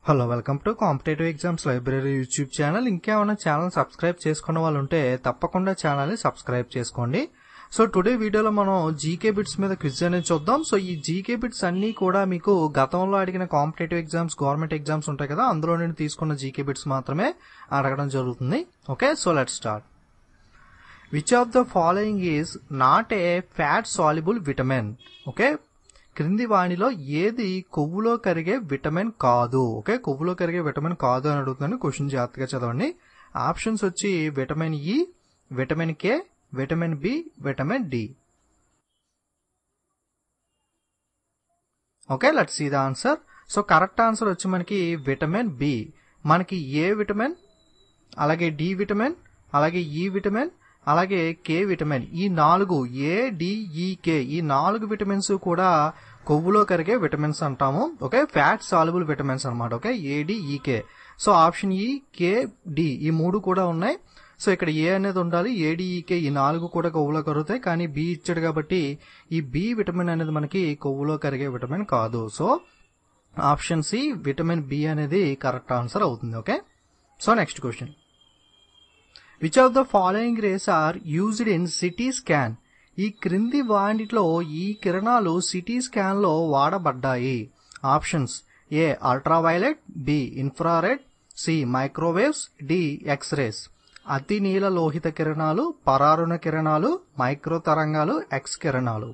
hello welcome to competitive exams library YouTube channel ఇంకేమైనా channel subscribe చేసుకున్న వాళ్ళు ఉంటే తప్పకుండా ఛానల్ని సబ్స్క్రైబ్ చేసుకోండి సో టుడే వీడియోలో మనం జీకే బిట్స్ మీద క్విజ్ అనేది చూద్దాం సో ఈ జీకే బిట్స్ అన్ని కూడా మీకు గతంలో అడిగిన కాంపిటేటివ్ ఎగ్జామ్స్ గవర్నమెంట్ ఎగ్జామ్స్ ఉంటాయి కదా అందులో నేను తీసుకున్న జీకే బిట్స్ మాత్రమే అడగడం జరుగుతుంది okay so let start which of the following is not a fat soluble vitamin okay క్రింది వాణిలో ఏది కొవ్వులో కరిగే విటమిన్ కాదు ఓకే కొవ్వులో కరిగే విటమిన్ కాదు అని అడుగుతున్నాను క్వశ్చన్ జాగ్రత్తగా చదవండి ఆప్షన్స్ వచ్చి vitamin E vitamin K vitamin B vitamin D okay let see the answer so correct answer వచ్చి మనకి విటమిన్ బి మనకి ఏ విటమిన్ అలాగే డి విటమిన్ అలాగే ఈ విటమిన్ అలాగే కే విటమిన్ ఈ నాలుగు ఏ కే ఈ నాలుగు విటమిన్స్ కూడా కొవ్వులో కరిగే విటమిన్స్ అంటాము ఓకే ఫ్యాట్ సాల్యుబుల్ విటమిన్స్ అనమాట okay A D E K so option E K D ఈ మూడు కూడా ఉన్నాయి సో ఇక్కడ ఏ అనేది ఉండాలి ఏడిఈకే ఈ నాలుగు కూడా కొవ్వులో కరుగుతాయి కానీ బి ఇచ్చాడు కాబట్టి ఈ బి విటమిన్ అనేది మనకి కొవ్వులో కరిగే విటమిన్ కాదు so option C vitamin B అనేది కరెక్ట్ ఆన్సర్ అవుతుంది okay so next question which of the following rays are used in CT scan ఈ క్రింది వాటిలో ఈ కిరణాలు సిటీ స్కాన్ లో వాడబడ్డాయి options A ultraviolet B infrared C microwaves D X rays అతి నీల లోహిత కిరణాలు పరారుణ కిరణాలు మైక్రో తరంగాలు ఎక్స్ కిరణాలు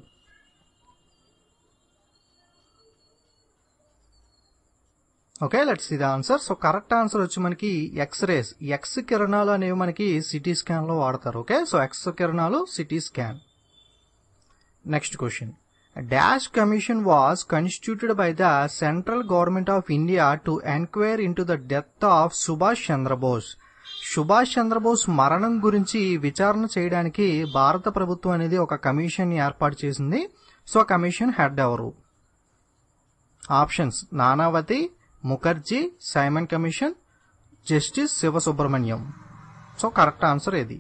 ఓకే లెట్స్ ఇది ఆన్సర్ సో కరెక్ట్ ఆన్సర్ వచ్చి మనకి ఎక్స్ రేస్ ఎక్స్ కిరణాలు అనేవి మనకి సిటీ స్కాన్ లో వాడతారు ఓకే సో ఎక్స్ కిరణాలు CT scan next question dash commission was constituted by the central government of India to enquire into the death of Subhash Chandra Bose Subhash Chandra Bose మరణం గురించి విచారణ చేయడానికి భారత ప్రభుత్వం అనేది ఒక కమిషన్ ఏర్పాటు చేసింది సో కమిషన్ హెడ్ ఎవరు options Nanavati Mukherjee Simon commission justice Sivasubramaniam so correct answer ఏది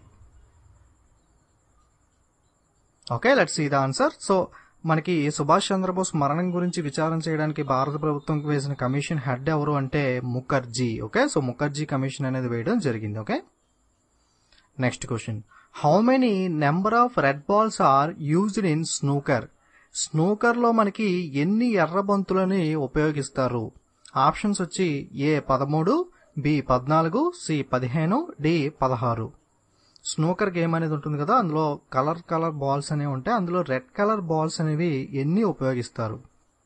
okay let's see the answer so మనకి సుభాష్ చంద్రబోస్ మరణం గురించి విచారణ చేయడానికి భారత ప్రభుత్వం వేసిన కమిషన్ హెడ్ ఎవరు అంటే Mukherjee okay so Mukherjee commission అనేది వేయడం జరిగింది okay next question how many number of red balls are used in snooker snooker లో మనకి ఎన్ని ఎర్ర బంతులని ఉపయోగిస్తారు ఆప్షన్స్ వచ్చి ఏ పదమూడు బి పద్నాలుగు సి పదిహేను డి పదహారు స్నూకర్ గేమ్ అనేది ఉంటుంది కదా అందులో కలర్ కలర్ బాల్స్ అనేవి ఉంటాయి అందులో రెడ్ కలర్ బాల్స్ అనేవి ఎన్ని ఉపయోగిస్తారు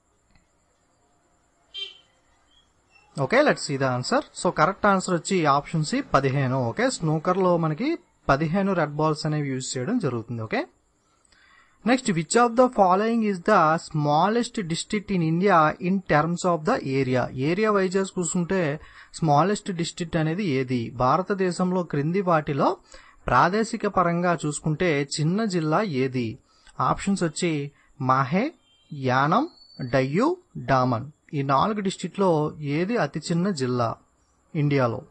okay let's see the answer so correct answer వచ్చి ఆప్షన్ సి పదిహేను ఓకే స్నూకర్ లో మనకి పదిహేను రెడ్ బాల్స్ అనేవి యూజ్ చేయడం జరుగుతుంది okay next which of the following is the smallest district in India in terms of the area area wise చూసుకుంటే smallest district అనేది ఏది భారతదేశంలో క్రింది వాటిలో ప్రాదేశిక పరంగా చూసుకుంటే చిన్న జిల్లా ఏది ఆప్షన్స్ వచ్చి మాహే యానం డయ్యూ డామన్ ఈ నాలుగు డిస్టిక్లో ఏది అతి చిన్న జిల్లా ఇండియాలో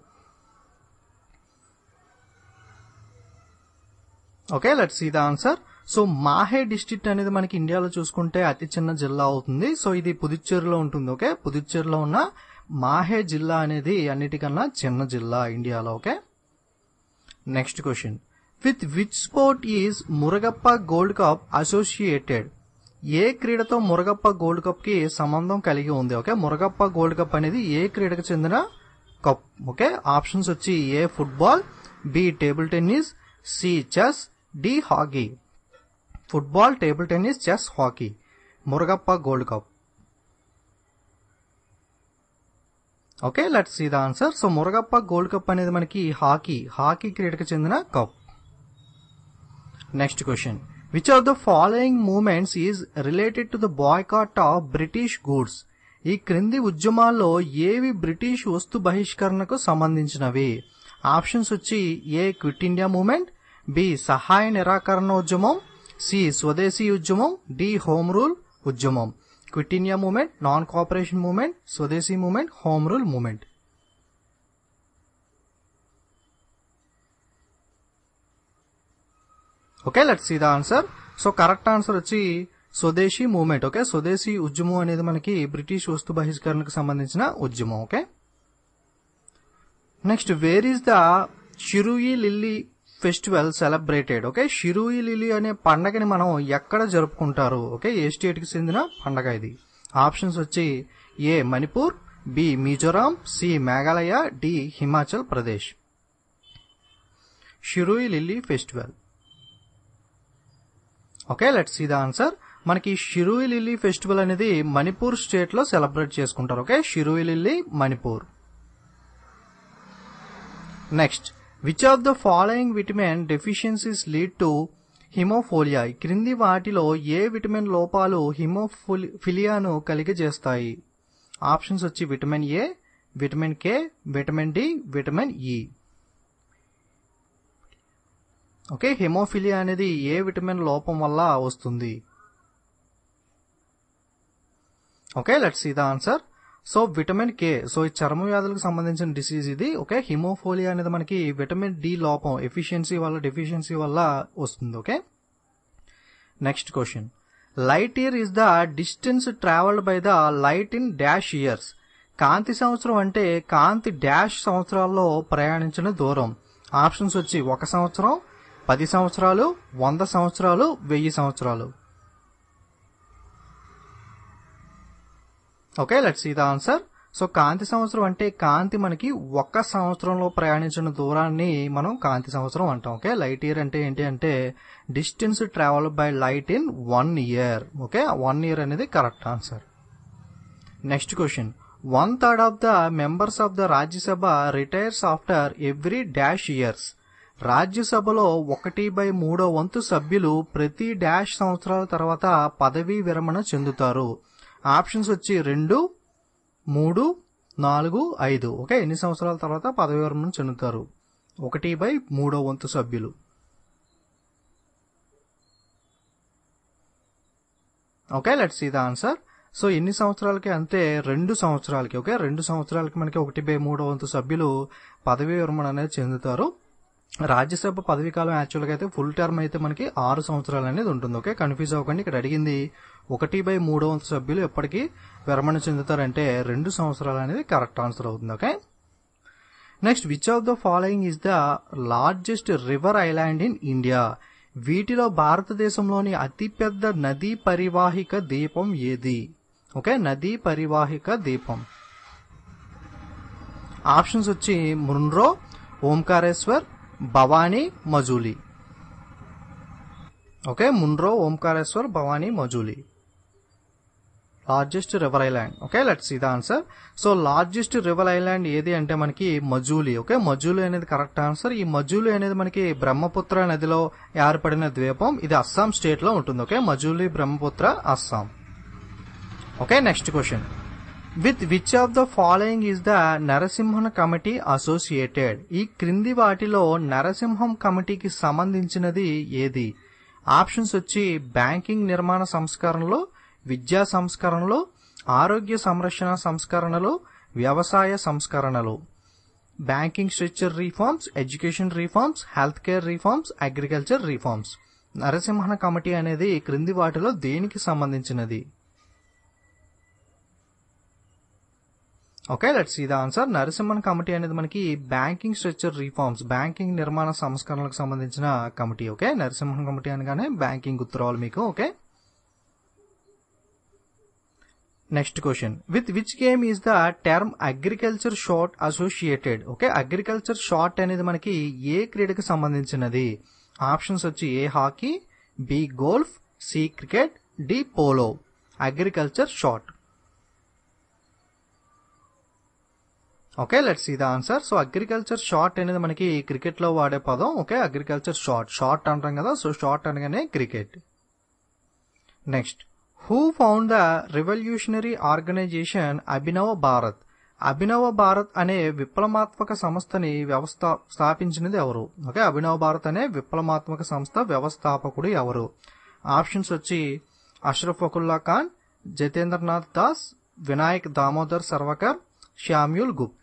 okay let's see the answer so Mahe district అనేది మనకి ఇండియాలో చూసుకుంటే అతి చిన్న జిల్లా అవుతుంది సో ఇది పుదుచ్చేరిలో ఉంటుంది ఓకే పుదుచ్చేరిలో ఉన్న మాహే జిల్లా అనేది అన్నిటికన్నా చిన్న జిల్లా ఇండియాలో okay next question with which sport is Murugappa gold cup associated ఏ క్రీడతో మురగప్ప గోల్డ్ కప్ కి సంబంధం కలిగి ఉంది ఓకే మురగప్ప గోల్డ్ కప్ అనేది ఏ క్రీడకు చెందిన కప్ ఓకే ఆప్షన్స్ వచ్చి A football B table tennis C chess D hockey football table tennis chess hockey Murugappa gold cup okay let's see the answer so Murugappa gold cup అనేది మనకి hockey hockey క్రీడకు చెందిన cup next question which of the following movements is related to the boycott of British goods ఈ క్రింది ఉద్యమాల్లో ఏవి British వస్తు బహిష్కరణకు సంబంధించినవి ఆప్షన్స్ వచ్చి A quit India movement B సహాయ నిరాకరణ ఉద్యమం సి స్వదేశీ ఉద్యమం డి హోమ్ రూల్ ఉద్యమం quit India movement non cooperation movement Swadeshi movement home rule movement okay let's see the answer so correct answer వచ్చి స్వదేశీ మూవ్మెంట్ ఓకే స్వదేశీ ఉద్యమం అనేది మనకి బ్రిటిష్ వస్తు బహిష్కరణకు సంబంధించిన ఉద్యమం okay next where is the Shirui lily festival celebrated okay Shirui lily అనే పండగని మనం ఎక్కడ జరుపుకుంటారు ఓకే ఏ స్టేట్ కి చెందిన పండగ ఇది ఆప్షన్స్ వచ్చి A Manipur B Mizoram C Meghalaya D Himachal Pradesh Shirui lily festival okay let's see the answer మనకి షిరూయి లిల్లీ ఫెస్టివల్ అనేది మణిపూర్ స్టేట్ లో సెలబ్రేట్ చేసుకుంటారు okay Shirui lily Manipur next which of the following vitamin deficiencies lead to haemophilia క్రింది వాటిలో ఏ విటమిన్ లోపాలు హిమోఫిలియాను కలిగజేస్తాయి ఆప్షన్స్ వచ్చి vitamin A vitamin K vitamin D vitamin E okay haemophilia అనేది ఏ విటమిన్ లోపం వల్ల వస్తుంది okay let's see the answer so vitamin K so ఈ చర్మ వ్యాధులకు సంబంధించిన డిసీజ్ ఇది ఓకే హిమోఫోలియా అనేది మనకి విటమిన్ డి లోపం ఎఫిషియన్సీ వల్ల డెఫిషియన్సీ వల్ల వస్తుంది okay next question light year is the distance travelled by the light in dash years కాంతి సంవత్సరం అంటే కాంతి డాష్ సంవత్సరాల్లో ప్రయాణించిన దూరం ఆప్షన్స్ వచ్చి ఒక సంవత్సరం పది సంవత్సరాలు వంద సంవత్సరాలు వెయ్యి సంవత్సరాలు okay let's see the answer so కాంతి సంవత్సరం అంటే కాంతి మనకి ఒక్క సంవత్సరంలో ప్రయాణించిన దూరాన్ని మనం కాంతి సంవత్సరం అంటాం ఓకే లైట్ ఇయర్ అంటే ఏంటి అంటే distance travel by light in one year okay one year అనేది correct answer next question one third of the members of the Rajya Sabha retires after every dash years రాజ్యసభలో ఒకటి బై మూడో వంతు సభ్యులు ప్రతి డాష్ సంవత్సరాల తర్వాత పదవీ విరమణ చెందుతారు ఆప్షన్స్ వచ్చి రెండు మూడు నాలుగు ఐదు ఓకే ఎన్ని సంవత్సరాల తర్వాత పదవి విరమణ చెందుతారు ఒకటి బై మూడో వంతు సభ్యులు okay let see the answer so ఎన్ని సంవత్సరాలకి అంతే రెండు సంవత్సరాలకి ఓకే రెండు సంవత్సరాలకి మనకి ఒకటి బై మూడో వంతు సభ్యులు పదవీ విరమణ అనేది చెందుతారు రాజ్యసభ పదవీ కాలం యాక్చువల్గా అయితే ఫుల్ టర్మ్ అయితే మనకి ఆరు సంవత్సరాలు అనేది ఉంటుంది ఓకే కన్ఫ్యూజ్ అవ్వకండి ఇక్కడ అడిగింది ఒకటి బై మూడో వంతు సభ్యులు ఎప్పటికీ విరమణ చెందుతారంటే రెండు సంవత్సరాలు అనేది కరెక్ట్ ఆన్సర్ అవుతుంది okay next which of the following is the largest river island in India వీటిలో భారతదేశంలోని అతిపెద్ద నదీ పరివాహిక దీపం ఏది ఓకే నదీ పరివాహిక దీపం ఆప్షన్స్ వచ్చి Munro Omkareshwar Bhavani Majuli okay Munro Omkareshwar Bhavani Majuli largest river island okay let's see the answer so largest river island ఏది అంటే మనకి మజూలి ఓకే మజూలి అనేది కరెక్ట్ ఆన్సర్ ఈ మజూలి అనేది మనకి బ్రహ్మపుత్ర నదిలో ఏర్పడిన ద్వీపం ఇది అస్సాం స్టేట్ లో ఉంటుంది okay Majuli Brahmaputra Assam okay next question with which of the following is the Narasimhan committee associated ఈ క్రింది వాటిలో నరసింహం కమిటీకి సంబంధించినది ఏది ఆప్షన్స్ వచ్చి బ్యాంకింగ్ నిర్మాణ సంస్కరణలో విద్యా సంస్కరణలు ఆరోగ్య సంరక్షణ సంస్కరణలు వ్యవసాయ సంస్కరణలు banking structure reforms education reforms health care reforms agriculture reforms Narasimhan committee అనేది క్రింది వాటిలో దేనికి సంబంధించినది okay let's see the answer Narasimhan committee అనేది మనకి బ్యాంకింగ్ స్ట్రక్చర్ రీఫార్మ్స్ బ్యాంకింగ్ నిర్మాణ సంస్కరణలకు సంబంధించిన కమిటీ ఓకే నరసింహన్ కమిటీ అనగానే బ్యాంకింగ్ గుర్తురావాలి మీకు okay next question with which game is the term agriculture short associated okay agriculture short అనేది మనకి ఏ క్రీడకి సంబంధించినది ఆప్షన్స్ వచ్చి A hockey B golf C cricket D polo agriculture short okay let's see the answer so agriculture short అనేది మనకి cricket లో వాడే పదం ఓకే అగ్రికల్చర్ షార్ట్ షార్ట్ అంటాం కదా సో షార్ట్ అనగానే cricket next who found the revolutionary organisation Abhinav Bharat అభినవ భారత్ అనే విప్లవాత్మక సంస్థని వ్యవస్థ స్థాపించినది ఎవరు ఓకే అభినవ భారత్ అనే విప్లవాత్మక సంస్థ వ్యవస్థాపకుడు ఎవరు ఆప్షన్స్ వచ్చి Ashraf Fakulla Khan Jitendranath Das Vinayak Damodar Savarkar Samuel Gupt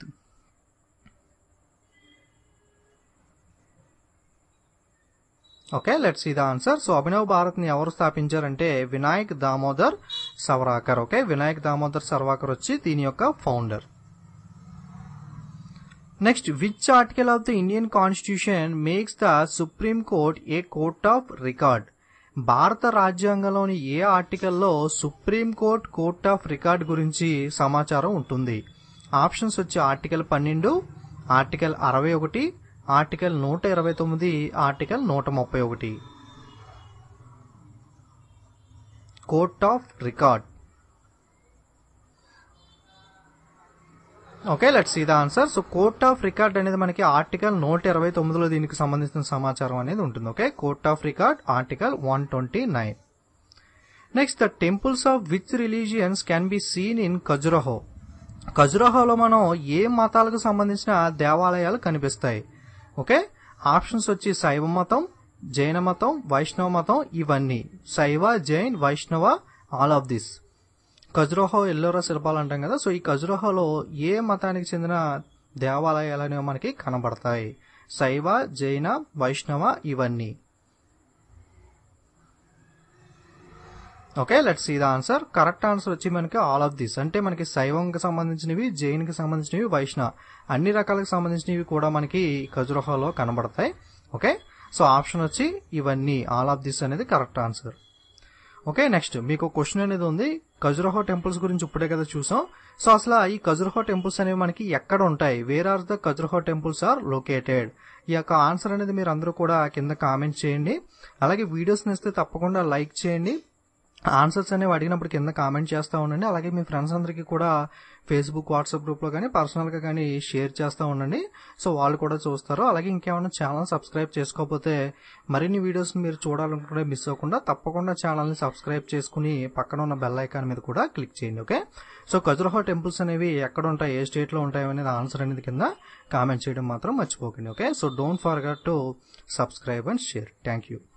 okay let's see the answer so Abhinav Bharat ని ఎవరు స్థాపించారంటే వినాయక్ దామోదర్ సవరాకర్ ఓకే వినాయక్ దామోదర్ సర్వాకర్ వచ్చి దీని యొక్క founder next which article of the Indian constitution makes the supreme court a court of record భారత రాజ్యాంగంలోని ఏ ఆర్టికల్లో supreme court court of record గురించి సమాచారం ఉంటుంది ఆప్షన్స్ వచ్చి ఆర్టికల్ పన్నెండు ఆర్టికల్ అరవై ఒకటి ఆర్టికల్ నూట ఇరవై తొమ్మిది ఆర్టికల్ నూట ముప్పై ఒకటి court of record okay let see the answer so court of record అనేది మనకి ఆర్టికల్ నూట ఇరవై తొమ్మిదిలో దీనికి సంబంధించిన సమాచారం అనేది ఉంటుంది okay court of record article one twenty nine next the temples of which religions can be seen in Khajuraho ఖజురహోలో మనం ఏ మతాలకు సంబంధించిన దేవాలయాలు కనిపిస్తాయి ఓకే ఆప్షన్స్ వచ్చి శైవ మతం జైన మతం వైష్ణవ మతం ఇవన్నీ Shaiva Jain Vaishnava all of this Khajuraho Ellora శిల్పాలు అంటాం కదా సో ఈ ఖజురోహోలో ఏ మతానికి చెందిన దేవాలయాలు అనేవి మనకి కనబడతాయి శైవ జైన వైష్ణవ ఇవన్నీ okay let see the answer correct answer వచ్చి మనకి ఆల్ ఆఫ్ దిస్ అంటే మనకి శైవంకి సంబంధించినవి జైన్కి సంబంధించినవి వైష్ణవ అన్ని రకాలకు సంబంధించినవి కూడా మనకి ఖజురోహోలో కనబడతాయి ఓకే సో ఆప్షన్ వచ్చి ఇవన్నీ ఆల్ ఆఫ్ దిస్ అనేది కరెక్ట్ ఆన్సర్ ఓకే నెక్స్ట్ మీకు క్వశ్చన్ అనేది ఉంది ఖజురహో టెంపుల్స్ గురించి ఇప్పుడే కదా చూసాం సో అసలు ఈ ఖజురహో టెంపుల్స్ అనేవి మనకి ఎక్కడ ఉంటాయి where are the Khajuraho temples are located ఈ యొక్క ఆన్సర్ అనేది మీరు అందరూ కూడా కింద కామెంట్ చేయండి అలాగే వీడియోస్ ఇస్తే తప్పకుండా లైక్ చేయండి ఆన్సర్స్ అనేవి అడిగినప్పుడు కింద కామెంట్ చేస్తూ ఉండండి అలాగే మీ ఫ్రెండ్స్ అందరికీ కూడా ఫేస్బుక్ వాట్సాప్ గ్రూప్లో కానీ పర్సనల్గా కానీ షేర్ చేస్తూ ఉండండి సో వాళ్ళు కూడా చూస్తారు అలాగే ఇంకేమైనా ఛానల్ సబ్స్క్రైబ్ చేసుకోకపోతే మరిన్ని వీడియోస్ మీరు చూడాలనుకుంటే మిస్ అవ్వకుండా తప్పకుండా ఛానల్ని సబ్స్క్రైబ్ చేసుకుని పక్కన ఉన్న బెల్ ఐకాన్ మీద కూడా క్లిక్ చేయండి ఓకే సో ఖజురహో టెంపుల్స్ అనేవి ఎక్కడ ఉంటాయి ఏ స్టేట్లో ఉంటాయి అనేది ఆన్సర్ అనేది కింద కామెంట్ చేయడం మాత్రం మర్చిపోకండి okay so don't forget to subscribe and share thank you